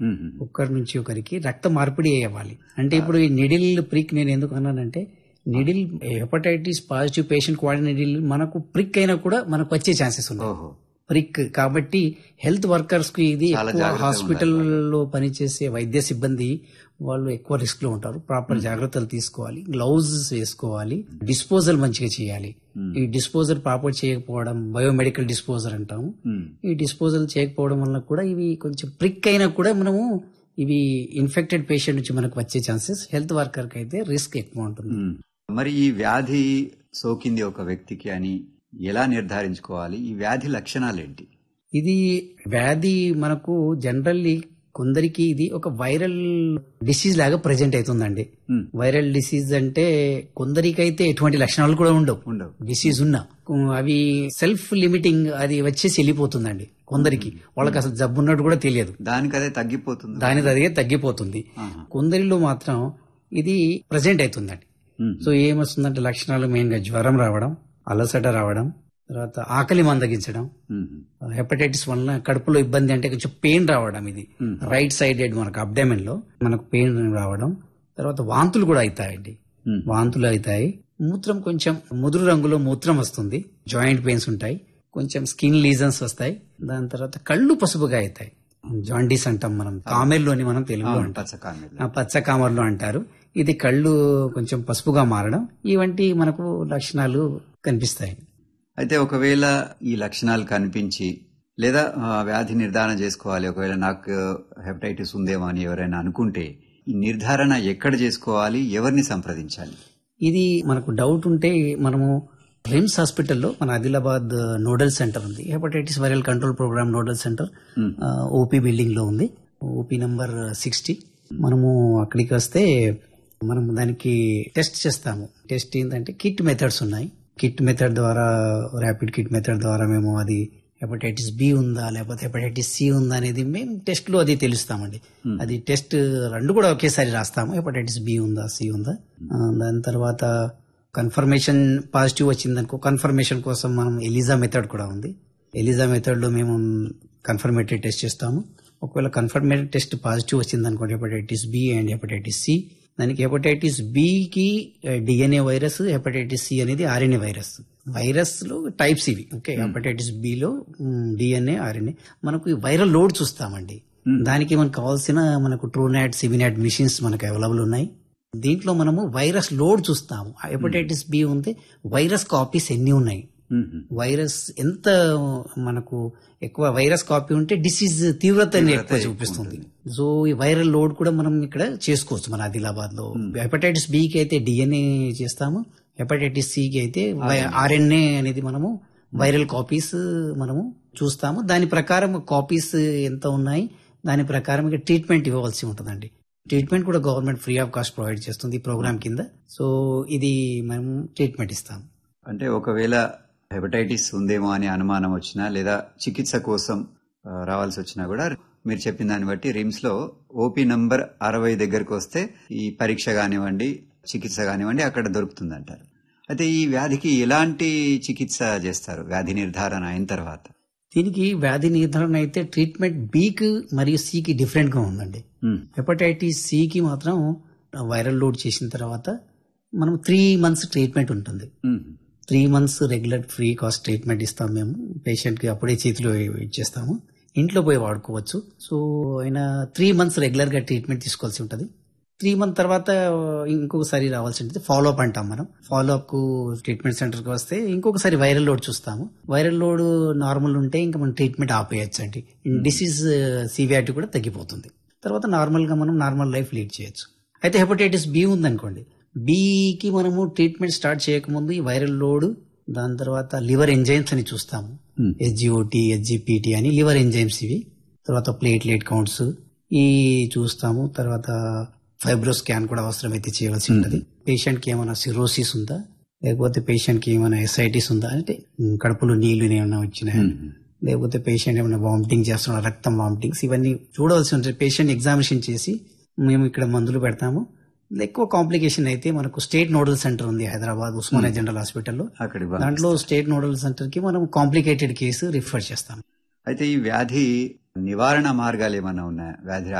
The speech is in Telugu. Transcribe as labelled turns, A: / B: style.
A: మ్మ్.
B: ఒకరి నుంచి ఒకరికి రక్త మార్పిడి అవ్వాలి అంటే ఇప్పుడు ఈ నిడిల్ ప్రిక్ నేను ఎందుకు అన్నానంటే నిడిల్ హెపటైటిస్ పాజిటివ్ పేషెంట్ వాడిన నిడిల్ మనకు ప్రిక్ అయినా కూడా మనకు వచ్చే ఛాన్సెస్ ఉన్నాయి
A: ఓహో
B: ప్రిక్ కాబట్టి హెల్త్ వర్కర్స్ కి ఇది
A: చాలా
B: ఎక్కువ
A: జాగ్రత్తగా
B: హాస్పిటల్లో పనిచేసే వైద్య సిబ్బంది వాళ్ళు ఎక్కువ రిస్క్ లో ఉంటారు ప్రాపర్ జాగ్రత్తలు తీసుకోవాలి గ్లౌజ్ వేసుకోవాలి డిస్పోజల్ మంచిగా చేయాలి ఈ డిస్పోజల్ ప్రాపర్ చేయకపోవడం బయోమెడికల్ డిస్పోజల్ అంటాము
A: మ్మ్.
B: ఈ డిస్పోజల్ చేయకపోవడం వల్ల కూడా ఇవి కొంచెం ప్రిక్ అయినా కూడా మనము ఇవి ఇన్ఫెక్టెడ్ పేషెంట్ నుంచి మనకు వచ్చే ఛాన్సెస్ హెల్త్ వర్కర్ కి అయితే రిస్క్ ఎక్కువ ఉంటుంది
A: మ్మ్. మరి ఈ వ్యాధి సోకింది ఒక వ్యక్తికి అని ఎలా నిర్ధారించుకోవాలి ఈ వ్యాధి లక్షణాలు ఏంటి
B: ఇది వ్యాధి మనకు జనరల్లీ కొందరికి ఇది ఒక వైరల్ డిసీజ్ లాగా ప్రజెంట్ అవుతుందండి
A: మ్మ్.
B: వైరల్ డిసీజ్ అంటే కొందరికైతే ఎటువంటి లక్షణాలు కూడా ఉండవు
A: ఉండవు
B: డిసీజ్ ఉన్నా అవి సెల్ఫ్ లిమిటింగ్ అది వచ్చేసి వెళ్ళిపోతుందండి కొందరికి వాళ్ళకి అసలు జబ్బు ఉన్నట్టు కూడా తెలియదు
A: దానికి అదే తగ్గిపోతుంది
B: దాని అదిగే తగ్గిపోతుంది
A: ఆహా.
B: కొందరిలో మాత్రం ఇది ప్రజెంట్ అవుతుందండి
A: మ్మ్.
B: సో ఏమొస్తుందంటే లక్షణాలు మెయిన్ గా జ్వరం రావడం అలసట రావడం తర్వాత ఆకలి మందగించడం
A: మ్మ్.
B: హెపటైటిస్ వలన కడుపులో ఇబ్బంది అంటే కొంచెం పెయిన్ రావడం ఇది
A: Hmm.
B: రైట్ సైడెడ్ మనకు అబ్డామిన్ లో మనకు పెయిన్ రావడం తర్వాత వాంతులు కూడా అవుతాయండి
A: మ్మ్.
B: వాంతులు అవుతాయి మూత్రం కొంచెం ముదురు రంగులో మూత్రం వస్తుంది జాయింట్ పెయిన్స్ ఉంటాయి కొంచెం స్కిన్ లీజన్స్ వస్తాయి దాని తర్వాత కళ్ళు పసుపుగా అవుతాయి జాండీస్ అంటాం మనం కామెర్లోని మనం తెలుగులో
A: అవును,
B: అంటాం
A: పచ్చకామెర్లు.
B: ఆ పచ్చ కామర్లు అంటారు ఇది కళ్ళు కొంచెం పసుపుగా మారడం ఇవంటి మనకు లక్షణాలు కనిపిస్తాయి
A: అయితే ఒకవేళ ఈ లక్షణాలు కనిపించి లేదా ఆ, వ్యాధి నిర్ధారణ చేసుకోవాలి ఒకవేళ నాకు హెపటైటిస్ ఉందేమో అని ఎవరైనా అనుకుంటే ఈ నిర్ధారణ ఎక్కడ చేసుకోవాలి ఎవరిని సంప్రదించాలి
B: ఇది మనకు డౌట్ ఉంటే మనము రిమ్స్ హాస్పిటల్లో మన ఆదిలాబాద్ నోడల్ సెంటర్ ఉంది hepatitis viral control programme nodal centre
A: hmm.
B: OP building లో ఉంది ఓపీ నంబర్ సిక్స్టీ మనము అక్కడికి వస్తే మనం దానికి టెస్ట్ చేస్తాము టెస్ట్ ఏంటంటే కిట్ మెథడ్స్ ఉన్నాయి కిట్ మెథడ్ ద్వారా ర్యాపిడ్ కిట్ మెథడ్ ద్వారా మేము అది హెపటైటిస్ బి ఉందా లేకపోతే హెపటైటిస్ సి ఉందా అనేది మేము టెస్ట్ లో అది తెలుస్తామండి అది టెస్ట్ రెండు కూడా ఒకేసారి రాస్తాము హెపటైటిస్ బి ఉందా సి ఉందా ఆ, దాని తర్వాత కన్ఫర్మేషన్ పాజిటివ్ వచ్చిందనుకో కన్ఫర్మేషన్ కోసం మనం ఎలిజా మెథడ్ కూడా ఉంది ఎలిజా మెథడ్ లో మేము కన్ఫర్మేటరీ టెస్ట్ చేస్తాము ఒకవేళ కన్ఫర్మేటరీ టెస్ట్ పాజిటివ్ వచ్చింది అనుకోండి hepatitis B and hepatitis C దానికి హెపటైటిస్ బి కి డిఎన్ఏ వైరస్ హెపటైటిస్ సి అనేది ఆర్ఎన్ఏ వైరస్ వైరస్ లో టైప్స్ ఇవి ఓకే హెపటైటిస్ బి లో డిఎన్ఏ ఆర్ఎన్ఏ మనకు ఈ వైరల్ లోడ్ చూస్తామండి దానికి మనకు కావాల్సిన మనకు ట్రూనాట్ సివినాట్ మిషన్స్ మనకు అవైలబుల్ ఉన్నాయి దీంట్లో మనము వైరస్ లోడ్ చూస్తాము హెపటైటిస్ బి ఉంది వైరస్ కాపీస్ ఎన్ని ఉన్నాయి
A: మ్మ్.
B: వైరస్ ఎంత మనకు ఎక్కువ వైరస్ కాపీ ఉంటే డిసీజ్ తీవ్రతని ఎక్కువ
A: ఎక్కువ
B: చూపిస్తుంది సో ఈ వైరల్ లోడ్ కూడా మనం ఇక్కడ చేసుకోవచ్చు మన ఆదిలాబాద్ లో హెపటైటిస్ బి కి అయితే డిఎన్ఏ చేస్తాము హెపటైటిస్ సి కి అయితే ఆర్ఎన్ఏ అనేది మనము వైరల్ కాపీస్ మనము చూస్తాము దాని ప్రకారం కాపీస్ ఎంత ఉన్నాయి దాని ప్రకారం ఇక ట్రీట్మెంట్ ఇవ్వవలసి ఉంటుందండి ట్రీట్మెంట్ కూడా government free of cost provide చేస్తుంది ఈ ప్రోగ్రామ్ కింద సో ఇది మనం ట్రీట్మెంట్ ఇస్తాం
A: అంటే ఒకవేళ హెపటైటిస్ ఉందేమో అని అనుమానం వచ్చినా లేదా చికిత్స కోసం ఆ, రావాల్సి వచ్చినా కూడా మీరు చెప్పిన దాన్ని బట్టి రిమ్స్ లో ఓపీ నంబర్ అరవై దగ్గరకు వస్తే ఈ పరీక్ష కానివ్వండి చికిత్స కానివ్వండి అక్కడ దొరుకుతుంది అంటారు అయితే ఈ వ్యాధికి ఎలాంటి చికిత్స చేస్తారు వ్యాధి నిర్ధారణ అయిన తర్వాత
B: దీనికి వ్యాధి నిర్ధారణ అయితే ట్రీట్మెంట్ బీకి మరియు సికి డిఫరెంట్ గా ఉందండి
A: మ్మ్.
B: హెపటైటిస్ సికి మాత్రం వైరల్ లోడ్ చేసిన తర్వాత మనం త్రీ మంత్స్ ట్రీట్మెంట్ ఉంటుంది
A: hmm.
B: Three months regular free cost treatment ఇస్తాం మేము పేషెంట్ కి అప్పుడే చేతిలో ఇచ్చేస్తాము ఇంట్లో పోయి వాడుకోవచ్చు సో ఆయన త్రీ మంత్స్ రెగ్యులర్ గా ట్రీట్మెంట్ తీసుకోవాల్సి ఉంటుంది త్రీ మంత్ తర్వాత ఇంకొకసారి రావాల్సి ఉంటుంది ఫాలో అప్ అంటాం మనం ఫాలో అప్ కు ట్రీట్మెంట్ సెంటర్ కి వస్తే ఇంకొకసారి వైరల్ లోడ్ చూస్తాము వైరల్ లోడ్ నార్మల్ ఉంటే ఇంకా మనం ట్రీట్మెంట్ ఆపేయచ్చు అండి డిసీజ్ సివియారిటీ కూడా తగ్గిపోతుంది తర్వాత నార్మల్ గా మనం నార్మల్ లైఫ్ లీడ్ చేయొచ్చు అయితే హెపటైటిస్ బి ఉందనుకోండి బికి మనము ట్రీట్మెంట్ స్టార్ట్ చేయకముందు ఈ వైరల్ లోడ్ దాని తర్వాత లివర్ ఎంజైమ్స్ అని చూస్తాము
A: Hmm.
B: ఎస్జిఓటి ఎస్జిపిటి అని లివర్ ఎంజైమ్స్ ఇవి తర్వాత ప్లేట్లెట్ కౌంట్స్ ఈ చూస్తాము తర్వాత ఫైబ్రో స్కాన్ కూడా అవసరమైతే చేయవలసి ఉంటుంది పేషెంట్ కి ఏమైనా సిరోసిస్ ఉందా లేకపోతే పేషెంట్ కి ఏమైనా ఎస్ఐటిస్ ఉందా అంటే ఉమ్, కడుపులో నీళ్లు ఏమైనా వచ్చినాయా
A: మ్మ్.
B: లేకపోతే పేషెంట్ ఏమైనా వామిటింగ్ చేస్తున్నా రక్తం వామిటింగ్స్ ఇవన్నీ చూడవలసి ఉంటుంది పేషెంట్ ఎగ్జామినేషన్ చేసి మేము ఇక్కడ మందులు పెడతాము ఎక్కువ కాంప్లికేషన్ అయితే మనకు స్టేట్ నోడల్ సెంటర్ ఉంది హైదరాబాద్ ఉస్మానియా జనరల్ హాస్పిటల్లో
A: అక్కడికి
B: దాంట్లో స్టేట్ నోడల్ సెంటర్ కి మనం కాంప్లికేటెడ్ కేసు రిఫర్ చేస్తాం
A: అయితే ఈ వ్యాధి నివారణ మార్గాలు ఏమైనా ఉన్నాయా వ్యాధి